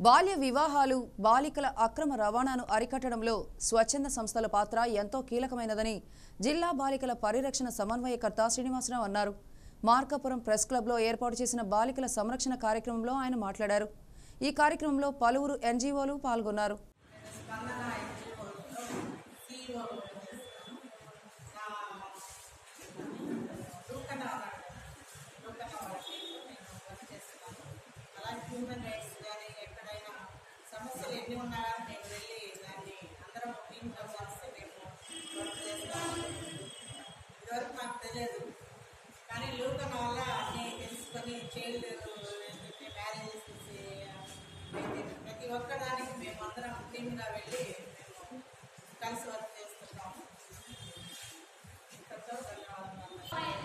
బాల్య వివాహాలు బాలికల అక్రమ రవాణాను అరికట్టడంలో స్వచ్ఛంద సంస్థల పాత్ర ఎంతో కీలకమైనదని జిల్లా బాలికల పరిరక్షణ సమన్వయకర్త శ్రీనివాసరావు అన్నారు మార్కాపురం ప్రెస్ క్లబ్లో ఏర్పాటు చేసిన బాలికల సంరక్షణ కార్యక్రమంలో ఆయన మాట్లాడారు ఈ కార్యక్రమంలో పలువురు ఎన్జీఓలు పాల్గొన్నారు స్పందన ఎన్జిఓలో సిఇఓ దూకన దూకన వాళ్ళకి నేను వర్క్ చేస్తున్నాను అలాగే హ్యూమన్ రైట్స్ కానీ ఎక్కడైనా సమస్యలు ఎన్ని ఉన్నా కానీ నేను వెళ్ళి దాన్ని అందరం టీంగా కలిసి మేము వర్క్ చేస్తాము ఇదివరకు నాకు తెలియదు కానీ లూకన వల్ల అన్నీ తెలుసుకొని చైల్డ్ మ్యారేజెస్ ప్రతి ఒక్కదానికి మేము అందరం టీమ్గా వెళ్ళి మేము కలిసి వర్క్ చేస్తున్నాము ఇంతతో ధన్యవాదాలు